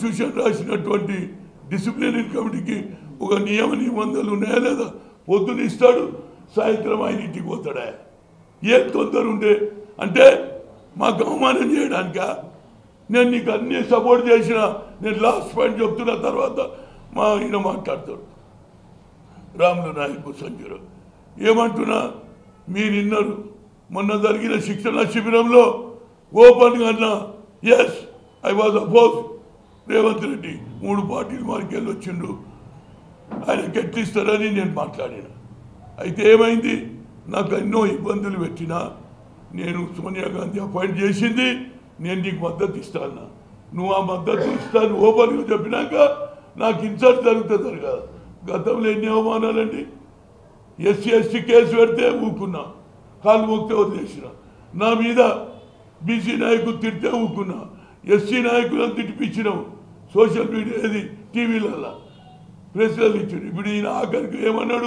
Constitution రాసినటువంటి disciplinary కమిటీకి ఒక నియమ నిబంధనలు ఉన్నాయా లేదా పొద్దున ఇస్తాడు సాయంత్రం ఆయన ఇంటికి పోతాడా ఏం తొందర ఉండే అంటే మాకు అవమానం చేయడానికా నేను నీకు అన్ని సపోర్ట్ చేసిన నేను లాస్ట్ పాయింట్ చెప్తున్న తర్వాత మా ఈయన మాట్లాడతాడు రాములు నాయకు సంజయరావు ఏమంటున్నా మీరు విన్నారు మొన్న జరిగిన శిక్షణ శిబిరంలో ఓపెన్గా అన్నా yes I was oppose Revanth Reddy మూడు పార్టీలు మార్కెళ్ళు వచ్చిండు ఆయన కెట్టిస్తారని నేను మాట్లాడిన అయితే ఏమైంది నాకు ఎన్నో ఇబ్బందులు పెట్టినా నేను సోనియా గాంధీ అపాయింట్ చేసింది నేను నీకు మద్దతు ఇస్తాను నువ్వు ఆ మద్దతు ఇస్తాను ఓపెన్గా చెప్పినాక నాకు ఇన్సల్ట్ జరుగుతుంది కదా గతంలో ఎన్ని అవమానాలండి ఎస్సీ ఎస్టీ కేసు పెడితే ఊకున్నా కాలు మొక్తే వదిలేసిన నా మీద బీసీ నాయకులు తిడితే ఊకున్నా ఎస్సీ నాయకులను తిట్టిపించినావు సోషల్ మీడియా ఇది టీవీలలో ప్రెస్లలో ఇచ్చాడు ఇప్పుడు ఈయన ఆఖరికి ఏమన్నాడు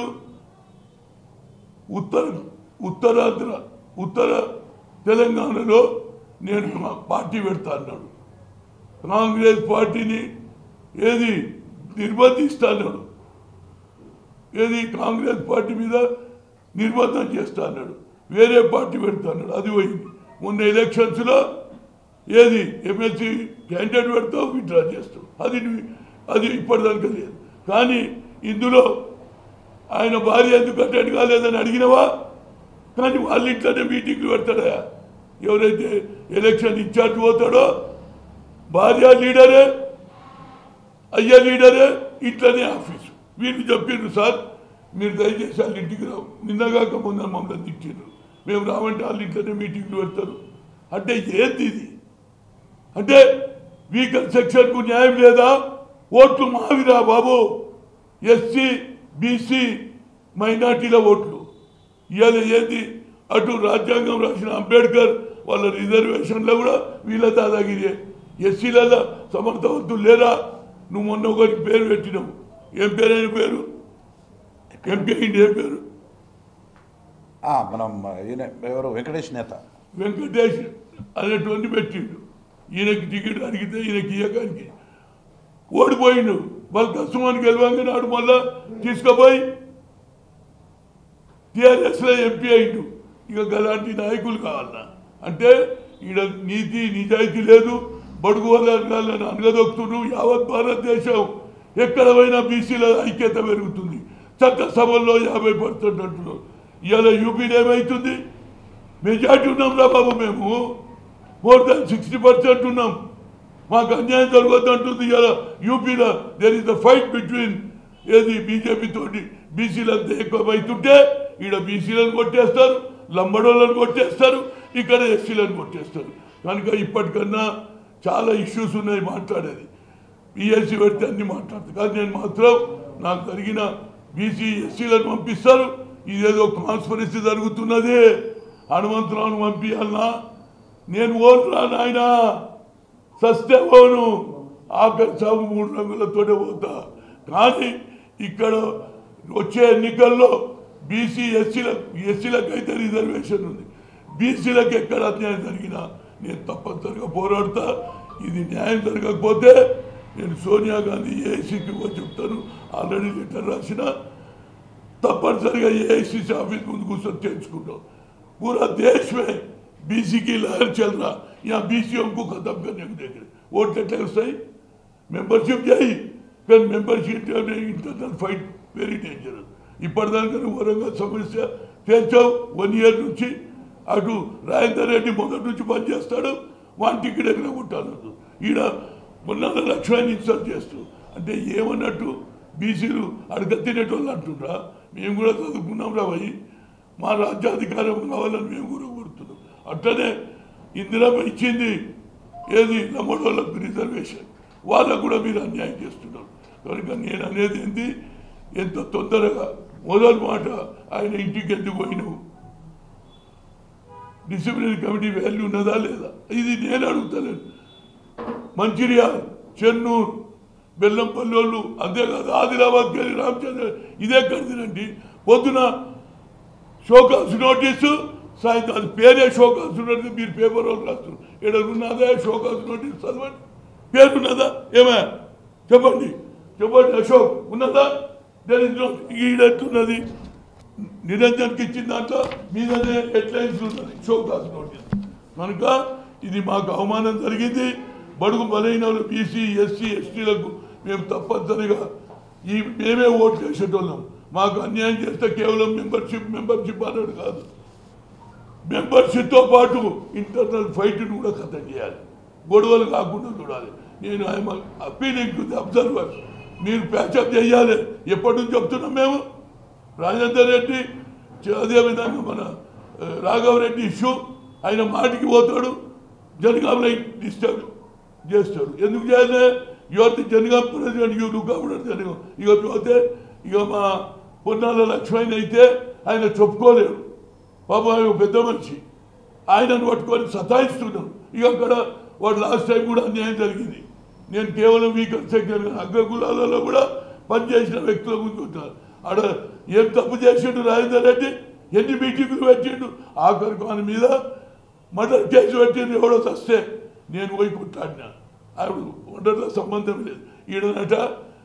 ఉత్తర ఉత్తరాంధ్ర ఉత్తర తెలంగాణలో నేను మా పార్టీ పెడతా అన్నాడు కాంగ్రెస్ పార్టీని ఏది నిర్బంధిస్తా అన్నాడు ఏది కాంగ్రెస్ పార్టీ మీద నిర్బంధం చేస్తా అన్నాడు వేరే పార్టీ పెడతా అన్నాడు అది పోయింది మొన్న ఎలక్షన్స్లో ఏది ఎమ్మెల్సీ క్యాండిడేట్ పెడతావు విత్డ్రా చేస్తావు అది నువ్వు- అది ఇప్పటిదాకా లేదు కానీ ఇందులో ఆయన భార్య ఎందుకు అటెండ్ కాలేదని అడిగినవా కానీ వాళ్ళ ఇంట్లోనే మీటింగ్లు పెడతాడా ఎవరైతే ఎలక్షన్ ఇన్ఛార్జ్ పోతాడో భార్య లీడరే అయ్యా లీడరే ఇట్లనే ఆఫీసు వీళ్ళు చెప్పిండ్రు సార్ మీరు దయచేసి వాళ్ళ ఇంటికి రావు నిన్నగాక మొన్న మమ్మల్ని తిట్టిండ్రు మేము రావంటే వాళ్ళ ఇంట్లోనే మీటింగ్లు పెడతారు అంటే ఏంది ఇది అంటే వీకల్ సెక్షన్కు న్యాయం లేదా ఓట్లు మావిరా బాబు ఎస్సీ బీసీ మైనార్టీల ఓట్లు ఇవాళ ఏంది అటు రాజ్యాంగం రాసిన అంబేద్కర్ వాళ్ళ రిజర్వేషన్లో కూడా వీళ్ళ దాదాగిరి ఎస్సీలలో సమర్థవంతులు లేరా నువ్వు మొన్న ఒకరికి పేరు పెట్టినావు ఏం పేరు అయిన పేరు ఎంపీ అయింది ఏం పేరు ఆ, మనం ఈయన ఎవరు వెంకటేష్ నేత వెంకటేష్ అనేటువంటి పెట్టిండు ఈయనకి టికెట్ అడిగితే ఈయనకి ఇయ్యకానికి ఓడిపోయిండు వాళ్ళు కష్టమని గెలవంగా నాడు మళ్ళా తీసుకుపోయి టీఆర్ఎస్లో ఎంపీ అయిండు ఇక గలాంటి నాయకులు కావాలన్నా అంటే ఈడ నీతి నిజాయితీ లేదు బడుగు వర్గాలను అనగదొక్కుతున్నారు యావత్ భారతదేశం ఎక్కడ పోయినా బీసీల ఐక్యత పెరుగుతుంది చట్టసభల్లో యాభై పర్సెంట్ అంటున్నారు ఇవాళ యూపీలో ఏమవుతుంది మెజార్టీ ఉన్నాం రా బాబు మేము మోర్ దాన్ సిక్స్టీ పర్సెంట్ ఉన్నాం మాకు అన్యాయం జరగద్దు అంటుంది ఇలా యూపీలో there is the fight between ఏది బీజేపీ తోటి బీసీలంతా ఎక్కువైతుంటే ఈడ బీసీలను కొట్టేస్తారు లంబడోళ్ళని కొట్టేస్తారు ఇక్కడ ఎస్సీలను కొట్టేస్తారు కనుక ఇప్పటికన్నా చాలా ఇష్యూస్ ఉన్నాయి మాట్లాడేది పిఎస్సీ పెడితే అన్ని మాట్లాడతారు కానీ నేను మాత్రం నాకు జరిగిన బీసీ ఎస్సీలను పంపిస్తారు ఇదేదో కాన్స్పరెన్సీ జరుగుతున్నది హనుమంతరావును పంపించాలనా నేను ఓటురా నాయనా సస్తే పోను ఆఖరి సాగు మూడు రంగులతోనే పోతా కానీ ఇక్కడ వచ్చే ఎన్నికల్లో బీసీ ఎస్సీల ఎస్సీలకు అయితే రిజర్వేషన్ ఉంది బీసీలకు ఎక్కడ అన్యాయం జరిగినా నేను తప్పనిసరిగా పోరాడతా ఇది న్యాయం జరగకపోతే నేను సోనియా గాంధీ ఏఐసీకి చెప్తాను ఆల్రెడీ లెటర్ రాసిన తప్పనిసరిగా ఏఐసీసీ ఆఫీస్ ముందు కూర్చొని तेंचुకుంటాం पूरा देश में बीसी की लहर चल रहा यहाँ बीसीओ को खत्म करने को देख रहे वोट ఎట్లా వస్తాయి మెంబర్షిప్ చేయి కానీ membership internal fight very dangerous ఇప్పటిదాకా నువ్వు వరంగల్ సమస్య తేల్చావు వన్ ఇయర్ నుంచి అటు రాజేందర్ రెడ్డి మొదటి నుంచి పనిచేస్తాడు వాన్ టికెట్ ఎక్కడ కొట్టాలన్నట్టు ఈడ మొన్న లక్ష్యాన్ని ఇన్సల్ట్ చేస్తూ అంటే ఏమన్నట్టు బీసీలు అడగ తినేటోళ్ళు అంటుండ్రా మేము కూడా చదువుకున్నాం రా భయ్ మా రాజ్యాధికారం కావాలని మేము కూడా కోరుతున్నాం అట్లనే ఇందిరమ్మ ఇచ్చింది ఏది నమ్మడోళ్ళకు రిజర్వేషన్ వాళ్ళకు కూడా మీరు అన్యాయం చేస్తున్నారు కనుక నేను అనేది ఏంటి ఎంత తొందరగా మొదటి మాట ఆయన ఇంటికి ఎందుకు పోయినావు డిసిప్లినరీ కమిటీ వాల్యూ ఉన్నదా లేదా ఇది నేను అడుగుతలేను మంచిర్యాల్ చెన్నూరు బెల్లంపల్లి వాళ్ళు అంతేకాదు ఆదిలాబాద్కి వెళ్ళి రామచంద్ర ఇదే కడిదినండి పొద్దున షోకాస్ నోటీసు సాయంత్రం అది పేరే షోకాస్ నోటీస్ మీరు పేపర్ వాళ్ళు రాస్తున్నారు ఇక్కడ ఉన్నదే షోకాస్ నోటీస్ చదవండి పేరున్నదా ఏమే చెప్పండి చెప్పండి అశోక్ ఉన్నదా దాని ఈడెట్టున్నది నిరంజన్కి ఇచ్చిన దాంట్లో మీదనే హెడ్లైన్స్ ఉన్నది అశోక్ దాస్ నోటీస్ కనుక ఇది మాకు అవమానం జరిగింది బడుగు బలైన వాళ్ళు బీసీ ఎస్సీ ఎస్టీలకు మేము తప్పనిసరిగా ఈ మేమే ఓట్లు వేసేటోళ్ళం మాకు అన్యాయం చేస్తే కేవలం మెంబర్షిప్ మెంబర్షిప్ అన్నాడు కాదు మెంబర్షిప్తో పాటు ఇంటర్నల్ ఫైట్ను కూడా ఖతం చేయాలి గొడవలు కాకుండా చూడాలి నేను I'm appealing to the observer మీరు ప్యాచప్ చేయాలి ఎప్పటి నుంచి చెప్తున్నాం మేము రాజేందర్ రెడ్డి చ- అదేవిధంగా మన ఆ, రాఘవరెడ్డి ఇష్యూ ఆయన మాటికి పోతాడు జనగాం డిస్టర్బ్ చేస్తాడు ఎందుకు చేయాలి యువత జనగాం ప్రెసిడెంట్ యూ కాబట్టి జనగాం ఇక పోతే ఇక మా పొన్నాల లక్ష్మణ్ అయితే ఆయన చెప్పుకోలేడు పాపం ఆయన ఒక పెద్ద మనిషి ఆయనను పట్టుకొని సతాయిస్తున్నాం ఇక అక్కడ వాడు లాస్ట్ టైం కూడా అన్యాయం జరిగింది నేను కేవలం వీకర్ సెక్టర్ అగ్రకులాలలో కూడా పనిచేసిన వ్యక్తుల ముందు ఉంటాను ఆడ ఏం తప్పు చేసిండు రాజేందర్ రెడ్డి ఎన్ని మీటింగులు పెట్టిండు ఆఖరికి ఆయన మీద మర్డర్ కేసు పెట్టిండు ఎవడో వస్తే నేను పోయి కొట్టాడినా ఆవిడ ఉండటం సంబంధం లేదు ఈడనట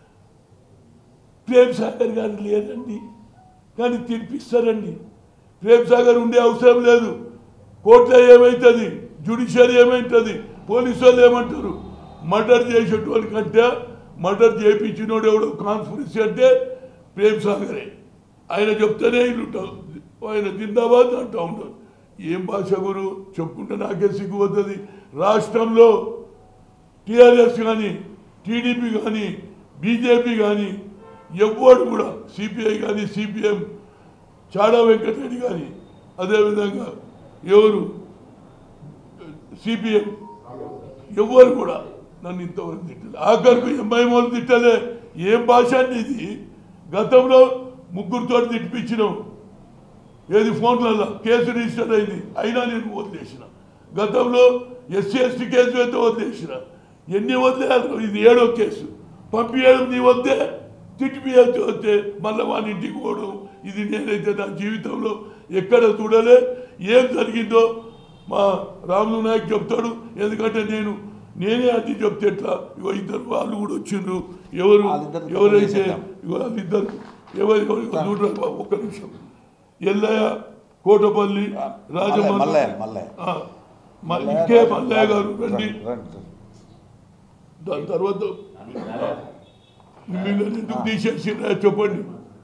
ప్రేమ్ సాగర్ గారు లేదండి కానీ తినిపిస్తారండి ప్రేమ్ సాగర్ ఉండే అవసరం లేదు కోర్టులో ఏమవుతుంది జ్యుడిషియరీ ఏమవుతుంది పోలీసు వాళ్ళు ఏమంటారు మర్డర్ చేసేటోని కంటే మర్డర్ చేయించినోడు ఎవడో కాన్స్పిరసీ అంటే ప్రేమ్ సాగరే ఆయన చెప్తేనే ఇల్లు ఉంటారు ఆయన జిందాబాద్ అంటూ ఉంటారు ఏం భాష గురు చెప్పుకుంటే నాకే సిగ్గుపోతుంది రాష్ట్రంలో టీఆర్ఎస్ కానీ టీడీపీ కానీ బీజేపీ కానీ ఎవ్వడు కూడా సిపిఐ కానీ సిపిఎం చాడా వెంకటరెడ్డి కానీ అదేవిధంగా ఎవరు సిపిఎం ఎవ్వరు కూడా నన్ను ఇంతవరకు తిట్టలే ఆఖరికి ఎంఐ వాళ్ళు తిట్టలే ఏం భాష అండి ఇది గతంలో ముగ్గురితో తిట్టిపించినాం ఏది ఫోన్లలో కేసు రిజిస్టర్ అయింది అయినా నేను వదిలేసిన గతంలో ఎస్సీ ఎస్టీ కేసు అయితే వదిలేసిన ఎన్ని వదిలేయాలి ఇది ఏడో కేసు పంపించడం నీ వద్దే తిట్టిపియాల్సి వస్తే మళ్ళీ వాని ఇంటికి పోవడం ఇది నేనైతే నా జీవితంలో ఎక్కడ చూడలే ఏం జరిగిందో మా రాములు నాయక్ చెప్తాడు ఎందుకంటే నేను నేనే అది చెప్తే ఎట్లా ఇగో ఇద్దరు వాళ్ళు కూడా వచ్చిండ్రు ఎవరు వాళ్ళిద్దరితో ఎవరైతే చేసేద్దాం. ఇగో వాళ్ళిద్దరు ఎవరు ఎవరు చూడరా బాబు, ఒక్క నిమిషం ఎల్లయ్య కోటపల్లి రాజమల్ల మల్లయ్య మల్లయ్య ఆ, మ- ఇంకే మల్లయ్య గారు రండి రండి దాని తర్వాత మిమ్మల్ని ఎందుకు తీసేసిండ్రా చెప్పండి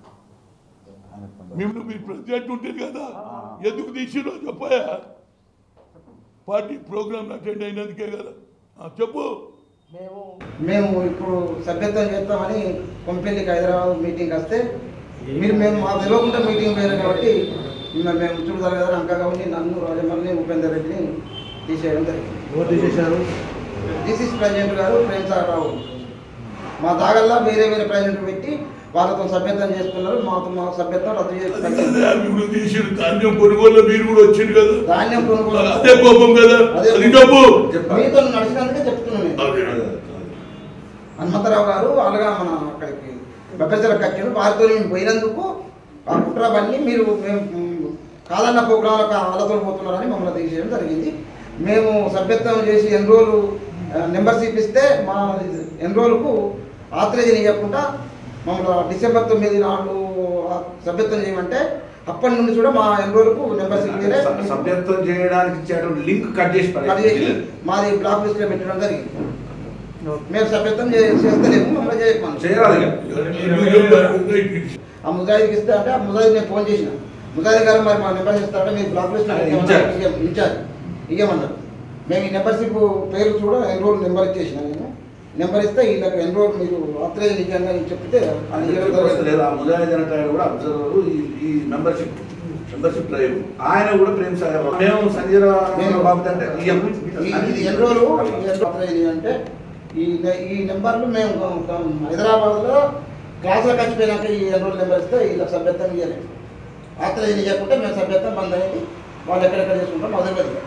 మిమ్మల్ని మీరు ప్రెసిడెంట్ ఉంటుంది కదా ఎందుకు తీసిరో చెప్పాయా పార్టీ ప్రోగ్రామ్ అటెండ్ అయినందుకే కదా ఆ, చెప్పు మేము మేము ఇప్పుడు సభ్యత్వం చేస్తామని కొంపెల్లికి హైదరాబాద్ మీటింగ్ వస్తే మీరు మేము మాకు తెలియకుండా మీటింగ్ పోయారు కాబట్టి మేము మేము చూడదారు కదా అంకగా ఉండి నన్ను రాజమల్ని ఉపేందర్ రెడ్డిని తీసేయడం జరిగింది ఎవరు తీసేశారు డిసిసి ప్రెసిడెంట్ గారు ప్రేమ్ సార్ రావు మా దాగల్లా వేరే వేరే ప్రెసిడెంట్ పెట్టి వాళ్ళతో సభ్యత్వం చేసుకున్నారు మాతో మా సభ్యత్వం రద్దు చేసి ఇప్పుడు తీసిరు ధాన్యం కొనుగోలు మీరు కూడా వచ్చింది కదా ధాన్యం కొనుగోలు అదే కోపం కదా అదే అది చెప్పు మీతో నడిచినందుకే చెప్తున్నాను నేను అదే. హనుమంతరావు గారు అలాగా మన అక్కడికి బెబ్బెసల కట్టారు వారితో మేము పోయినందుకు ఆ కుట్ర బండి మీరు మేము మ్, కాదన్న ప్రోగ్రాంలకు వాళ్ళతో పోతున్నారని మమ్మల్ని తీసేయడం జరిగింది మేము సభ్యత్వం చేసి ఎన్రోలు మెంబర్షిప్ ఇస్తే మా ఎన్రోలుకు ఆథరైజేషన్ ఇవ్వకుండా మమ్మల్ని డిసెంబర్ తొమ్మిది నాడు ఆ సభ్యత్వం చేయమంటే అప్పటి నుండి కూడా మా ఎన్రోలుకు మెంబర్షిప్ ఇవ్వలే. స- సభ్యత్వం చేయడానికి ఇచ్చేటువంటి లింక్ కట్ చేసి అది చేసి పడేసి మాది బ్లాక్ లిస్ట్లో పెట్టడం జరిగింది మేము సభ్యత్వం చే- చేస్తలేము మమ్మల్ని చేయమని చేయాలి ఇక. ఎందుకు చెప్పారు? రైట్. ఆ ముజాహిద్కి ఇస్తే అంటే ఆ ముజాహిద్ నేను ఫోన్ చేసిన ముజాహిద్ గారు మరి మా నెంబర్ ఇస్తారంటే మీరు బ్లాక్ లిస్ట్ ఆయన ఇన్ఛార్జ్. ఇన్ఛార్జ్ ఇవ్వమన్నారు మేము ఈ నెంబర్షిప్ పేరు చూడ ఎన్రోల్ నెంబర్ ఇచ్చేసిన నేను నెంబర్ ఇస్తే వీళ్ళకి ఎన్రోల్ మీరు ఆథరైజ్ ఇవ్వండి అని చెప్తే ఆయన ఇవ్వడం చెప్పి వస్తే జరిగింది. లేదు ఆ ముజాహిద్ అనే ఆయన కూడా అబ్జర్వర్ ఈ ఈ మెంబర్షిప్ మెంబర్షిప్ డ్రైవ్ ఆయన కూడా ప్రేమ్ సాగర్ మేము సంజయ్ నేను- బాబు అంటే ఇయ్యం. ఈ- ఇది ఎన్రోల్ ఆథరైజ్ అంటే ఈ నె- ఈ నెంబర్లు మేము హైదరాబాద్లో క్లాసులకు వచ్చిపోయినాక ఈ ఎన్రోల్ నెంబర్ ఇస్తే వీళ్ళకి సభ్యత్వం ఇవ్వలేదు ఆథరైజ్ ఇవ్వకుంటే మేము సభ్యత్వం బంద్ అయ్యింది వాళ్ళు ఎక్కడెక్కడ చేసుకుంటాం మొదలు